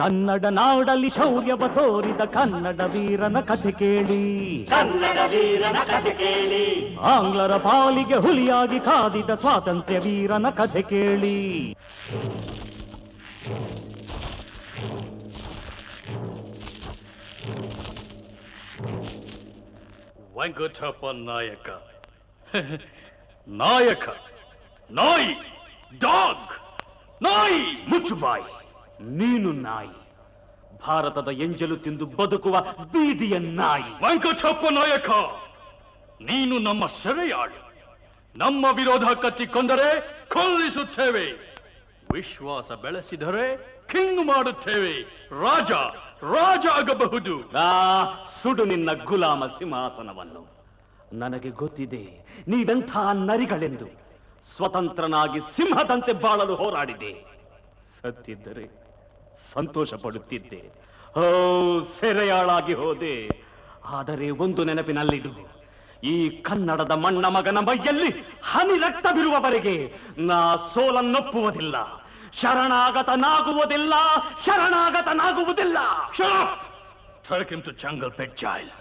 ಕನ್ನಡ ನಾಡಲ್ಲಿ ಶೌರ್ಯವ ತೋರಿದ ಕನ್ನಡ ವೀರನ ಕಥೆ ಕೇಳಿ ಕನ್ನಡ ವೀರನ ಕಥೆ ಕೇಳಿ ಆಂಗ್ಲರ ಪಾಲಿಗೆ ಹುಲಿಯಾಗಿ ಕಾದಿದ ಸ್ವಾತಂತ್ರ್ಯ ವೀರನ ಕಥೆ ಕೇಳಿ ವೆಂಕಟಪ್ಪ ನಾಯಕ ನಾಯಕ ನಾಯಿ ಡಾಗ್ ನಾಯಿ ಮುಚ್ಚುಬಾಯಿ ನೀನು ನಾಯಿ ಭಾರತದ ಎಂಜಲು ತಿಂದು ಬದುಕುವ ಬೀದಿಯ ನಾಯಿ ವೆಂಕಟಪ್ಪ ನಾಯಕ ನೀನು ನಮ್ಮ ಸೆರೆಯಾಳು ನಮ್ಮ ವಿರೋಧ ಕಚ್ಚಿಕೊಂಡರೆ ಕೊಲ್ಲಿಸುತ್ತೇವೆ ವಿಶ್ವಾಸ ಬೆಳೆಸಿದರೆ ಕಿಂಗ್ ಮಾಡುತ್ತೇವೆ ರಾಜ ರಾಜ ಆಗಬಹುದು ಆ ಸುಡು ನಿನ್ನ ಗುಲಾಮ ಸಿಂಹಾಸನವನ್ನು ನನಗೆ ಗೊತ್ತಿದೆ ನೀವೆಂಥ ನರಿಗಳೆಂದು ಸ್ವತಂತ್ರನಾಗಿ ಸಿಂಹದಂತೆ ಬಾಳಲು ಹೋರಾಡಿದೆ ಸತ್ತಿದ್ದರೆ ಸಂತೋಷ ಪಡುತ್ತಿದ್ದೆ ಓ ಸೆರೆಯಾಳಾಗಿ ಹೋದೆ ಆದರೆ ಒಂದು ನೆನಪಿನಲ್ಲಿಡು ಈ ಕನ್ನಡದ ಮಣ್ಣ ಮಗನ ಮೈಯಲ್ಲಿ ಹನಿ ರಕ್ತ ಬಿರುವವರೆಗೆ ನಾ ಸೋಲನ್ನೊಪ್ಪುವುದಿಲ್ಲ ಶರಣಾಗತನಾಗುವುದಿಲ್ಲ ಶರಣಾಗತನಾಗುವುದಿಲ್ಲ Shut up! Take him to Jungle Pit Jail.